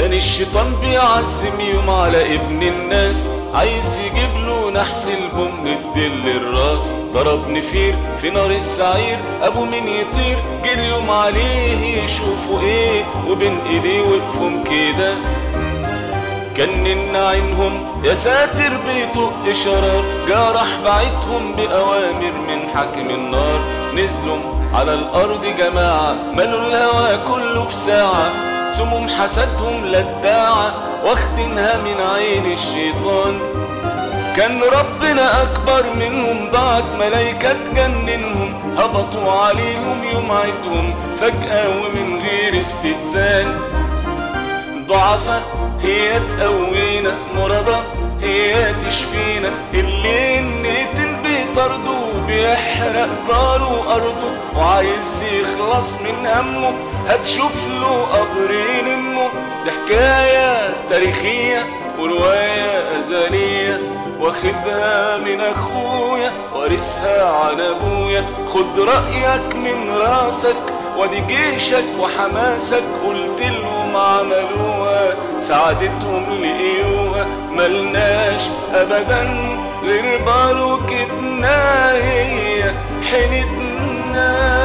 كان الشيطان بيعزم يوم على ابن الناس عايز يجيب له نحس البوم الدل الراس ضرب نفير في نار السعير ابو مين يطير جريهم عليه يشوفوا ايه وبين ايديه وقفهم كده كنن عينهم يا ساتر بيطق شرار جرح بعتهم بأوامر من حاكم النار نزلوا على الأرض جماعة ملوا الهوى كله في ساعة سموم حسدهم لداعة واخدينها من عين الشيطان كان ربنا أكبر منهم بعد ملايكة تجننهم هبطوا عليهم يوم عيدهم فجأة ومن غير استئذان ضعفة هي تقوينا مرضى هي تشفينا اللي نقتل بيطرده بيحرق داره وأرضه وعايز يخلص من همه هتشوف له قبرين امه دي حكاية تاريخية ورواية أزلية واخدها من أخويا وارثها عن أبويا خد رأيك من راسك وادي جيشك وحماسك قلت لهم عملوها ساعدتهم لقيوها ملناش ابدا غير باروكتنا هي حيلتنا